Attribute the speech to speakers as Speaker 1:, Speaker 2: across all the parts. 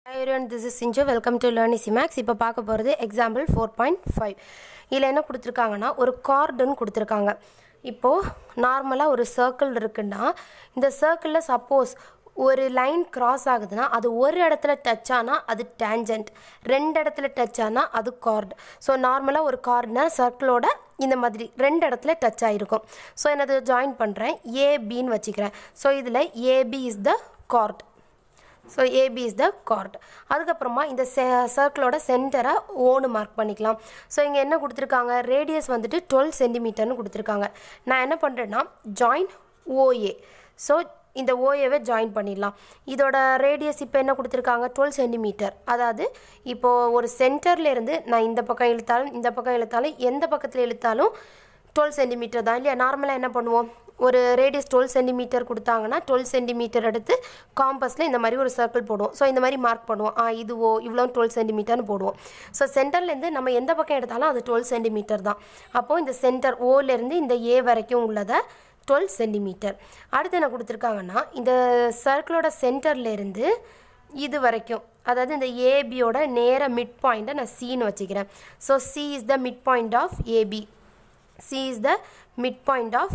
Speaker 1: everyone, this is Sinju. Welcome to Learn Easy Max. இப்போ பார்க்க போகிறது எக்ஸாம்பிள் ஃபோர் பாயிண்ட் ஃபைவ் இதில் என்ன கொடுத்துருக்காங்கன்னா ஒரு கார்டுன்னு கொடுத்துருக்காங்க இப்போது நார்மலாக ஒரு சர்க்கிள் இருக்குன்னா இந்த சர்க்கிளில் சப்போஸ் ஒரு லைன் கிராஸ் ஆகுதுன்னா அது ஒரு இடத்துல டச் ஆனால் அது டேஞ்சன்ட் ரெண்டு இடத்துல டச் ஆனால் அது கார்டு ஸோ நார்மலாக ஒரு கார்டுனா சர்க்கிளோட இந்த மாதிரி ரெண்டு இடத்துல டச் ஆகிருக்கும் ஸோ என்னது ஜாயின் பண்ணுறேன் ஏபின்னு வச்சுக்கிறேன் ஸோ இதில் AB is the chord so AB is the chord அதுக்கப்புறமா இந்த செ சர்க்கிளோட சென்டரை ஓனு மார்க் பண்ணிக்கலாம் ஸோ இங்கே என்ன கொடுத்துருக்காங்க ரேடியஸ் வந்துட்டு டுவெல் சென்டிமீட்டர்னு கொடுத்துருக்காங்க நான் என்ன பண்ணுறேன்னா ஜாயின் ஓஏ ஸோ இந்த ஓஏவை ஜாயின் பண்ணிடலாம் இதோட ரேடியஸ் இப்போ என்ன கொடுத்துருக்காங்க டுவெல் சென்டிமீட்டர் அதாவது இப்போது ஒரு சென்டர்ல இருந்து நான் இந்த பக்கம் இழுத்தாலும் இந்த பக்கம் இழுத்தாலும் எந்த பக்கத்தில் இழுத்தாலும் டுவெல் சென்டிமீட்டர் தான் இல்லையா நார்மலாக என்ன பண்ணுவோம் ஒரு ரேடியஸ் டுவெல் சென்டிமீட்டர் கொடுத்தாங்கன்னா டுவெல் சென்டிமீட்டர் எடுத்து காம்பஸில் இந்த மாதிரி ஒரு சர்க்கிள் போடுவோம் ஸோ இந்த மாதிரி மார்க் பண்ணுவோம் ஆ இதுவோ இவ்வளோ டுவெல் சென்டிமீட்டர்னு போடுவோம் ஸோ சென்டர்லேருந்து நம்ம எந்த பக்கம் எடுத்தாலும் அது டுவெல் சென்டிமீட்டர் தான் அப்போது இந்த சென்டர் ஓலேருந்து இந்த ஏ வரைக்கும் உள்ளதை டுவெல் சென்டிமீட்டர் அடுத்து என்ன கொடுத்துருக்காங்கன்னா இந்த சர்க்கிளோட சென்டர்லேருந்து இது வரைக்கும் அதாவது இந்த ஏபியோட நேர மிட் பாயிண்ட்டை நான் சின்னு வச்சுக்கிறேன் so C is the mid point of AB C is the mid point of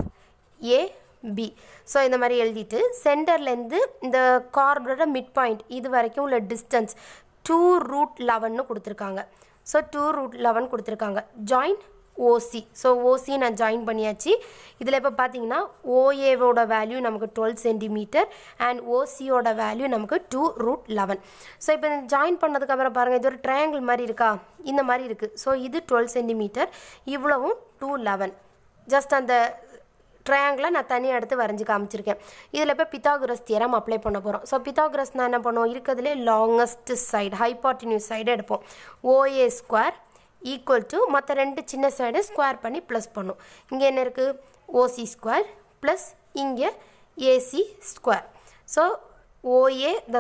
Speaker 1: AB so இந்த மாதிரி எழுதிட்டு சென்டர்லேருந்து இந்த கார்பரோட மிட் பாயிண்ட் இது வரைக்கும் உள்ள டிஸ்டன்ஸ் டூ ரூட் லெவன்னு கொடுத்துருக்காங்க ஸோ டூ ரூட் லெவன் கொடுத்துருக்காங்க join O C so O join பண்ணியாச்சு இதில் இப்போ பார்த்தீங்கன்னா ஓஏவோட வேல்யூ நமக்கு டுவெல் சென்டிமீட்டர் அண்ட் ஓசியோட வேல்யூ நமக்கு டூ ரூட் லெவன் ஸோ இப்போ இந்த ஜாயின் பண்ணதுக்கப்புறம் பாருங்கள் இது ஒரு ட்ரையாங்கிள் மாதிரி இருக்கா இந்த மாதிரி இருக்குது ஸோ இது டுவெல் சென்டிமீட்டர் இவ்வளவும் டூ லெவன் ஜஸ்ட் அந்த ட்ரையாங்கிளை நான் தனியாக எடுத்து வரைஞ்சி காமிச்சிருக்கேன் இதில் இப்போ பித்தாகுரஸ் தியரம் அப்ளை பண்ண போகிறோம் ஸோ பித்தாகுரஸ் நான் என்ன பண்ணுவோம் இருக்கிறதுலே லாங்கஸ்ட் சைடு ஹைபாட்டினியூஸ் சைடு எடுப்போம் ஓஏ ஸ்கொயர் ஈக்குவல் டு மற்ற ரெண்டு சின்ன சைடை ஸ்கொயர் பண்ணி ப்ளஸ் பண்ணும் இங்கே என்ன இருக்குது ஓசி ஸ்கொயர் ப்ளஸ் இங்கே AC square so OA the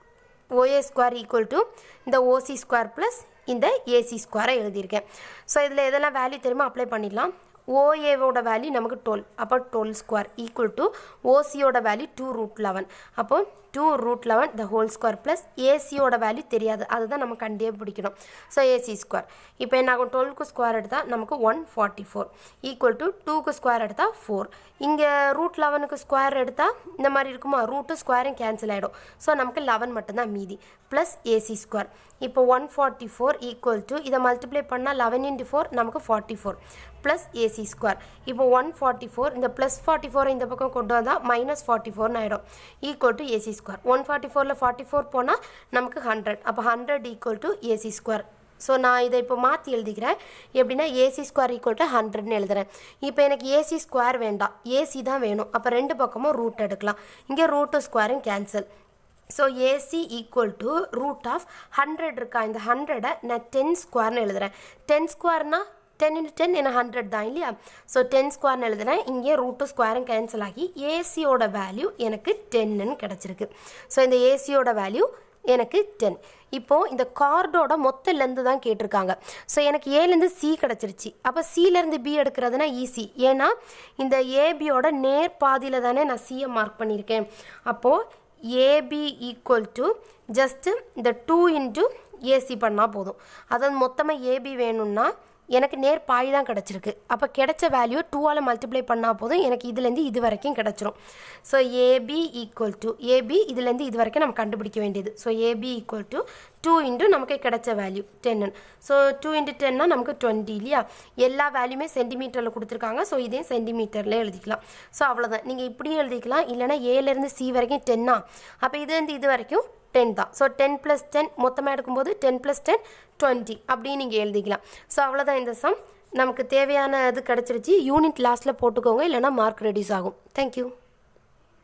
Speaker 1: OA square equal to இந்த ஓசி ஸ்கொயர் ப்ளஸ் இந்த ஏசி ஸ்கொயரை எழுதியிருக்கேன் ஸோ இதில் எதெல்லாம் வேல்யூ தெரியுமா அப்ளை பண்ணிடலாம் ஓஏவோட வேல்யூ நமக்கு டுவெல் அப்போ டுவெல் ஸ்கொயர் ஈக்குவல் டு ஓசியோட வேல்யூ டூ ரூட் லெவன் அப்போ two root eleven the whole square plus ஏசியோட வேல்யூ தெரியாது அதுதான் நம்ம கண்டே பிடிக்கணும் ஸோ ஏசி ஸ்கொயர் இப்போ என்ன ஆகும் டுவெல்க்கு ஸ்கொயர் எடுத்தால் நமக்கு one forty four equal to டூக்கு ஸ்கொயர் எடுத்தால் ஃபோர் இங்கே ரூட் லெவனுக்கு ஸ்கொயர் எடுத்தால் இந்த மாதிரி இருக்குமா ரூட்டு ஸ்கொயரும் கேன்சல் ஆகிடும் ஸோ நமக்கு லெவன் மட்டும்தான் மீதி ப்ளஸ் ஏசி ஸ்கொயர் இப்போ one forty four equal to இதை மல்டிப்ளை பண்ணால் லெவன் இன்ட்டு ஃபோர் நமக்கு forty four plus AC square இப்போ ஒன் ஃபார்ட்டி ஃபோர் இந்த ப்ளஸ் ஃபார்ட்டி ஃபோரை இந்த பக்கம் கொண்டு வந்தால் மைனஸ் ஃபார்ட்டி ஃபோர்னு ஆகிடும் equal to AC square one forty ஃபோரில் ஃபார்ட்டி ஃபோர் போனால் நமக்கு ஹண்ட்ரட் அப்போ hundred equal to AC square so நான் இதை இப்போ மாற்றி எழுதிக்கிறேன் எப்படின்னா ஏசி ஸ்கொயர் ஈக்குவல் டு ஹண்ட்ரட்னு எழுதுறேன் இப்போ எனக்கு ஏசி ஸ்கொயர் வேண்டாம் ஏசி தான் வேணும் அப்போ ரெண்டு பக்கமும் ரூட் எடுக்கலாம் இங்கே ரூட்டு ஸ்கொயரும் cancel so AC equal to root of hundred இருக்கா இந்த ஹண்ட்ரடை நான் டென் ஸ்கொயர்னு எழுதுறேன் டென் ஸ்கொயர்னா டென் இன்ட்டு டென் என்ன ஹண்ட்ரட் தான் இல்லையா ஸோ டென் ஸ்கொயர்னு எழுதுறேன் இங்கே ரூட்டு ஸ்கொயரும் கேன்சல் ஆகி ஏசியோட வேல்யூ எனக்கு டென்னுன்னு கிடச்சிருக்கு ஸோ இந்த ஏசியோட வேல்யூ எனக்கு டென் இப்போது இந்த கார்டோட மொத்த லென்த்து தான் கேட்டிருக்காங்க ஸோ எனக்கு ஏலேருந்து சி கிடச்சிருச்சு அப்போ சிலேருந்து பி எடுக்கிறதுனா ஈஸி ஏன்னா இந்த ஏபியோட நேர் பாதியில் தானே நான் சியை மார்க் பண்ணியிருக்கேன் அப்போது ஏபி ஈக்குவல் டு ஜஸ்ட்டு இந்த டூ இன்ட்டு ஏசி பண்ணால் போதும் அதாவது மொத்தமாக ஏபி வேணும்னா எனக்கு நேர் பாய் தான் கிடச்சிருக்கு அப்போ கிடைச்ச வேல்யூ டூவால் மல்டிப்ளை பண்ணால் போதும் எனக்கு இதுலேருந்து இது வரைக்கும் கிடச்சிரும் so AB equal to AB இதுலேருந்து இது வரைக்கும் நம்ம கண்டுபிடிக்க வேண்டியது so AB equal to two into நமக்கு கிடைச்ச வேல்யூ டென்னு ஸோ டூ இன்ட்டு டென்னா நமக்கு டுவெண்ட்டி இல்லையா எல்லா வேல்யூமே சென்டிமீட்டரில் கொடுத்துருக்காங்க ஸோ இதையும் சென்டிமீட்டரில் எழுதிக்கலாம் ஸோ அவ்வளோதான் நீங்கள் இப்படியும் எழுதிக்கலாம் இல்லைனா ஏலேருந்து சி வரைக்கும் டென்னா அப்போ இதுலேருந்து இது வரைக்கும் டென் தான் ஸோ டென் ப்ளஸ் டென் மொத்தமாக எடுக்கும்போது டென் ப்ளஸ் டென் டுவெண்ட்டி அப்படின்னு நீங்கள் எழுதிக்கலாம் ஸோ அவ்வளோதான் இந்த சம் நமக்கு தேவையான இது கிடச்சிருச்சு யூனிட் லாஸ்ட்டில் போட்டுக்கோங்க இல்லைனா மார்க் ரெடியூஸ் ஆகும் தேங்க்யூ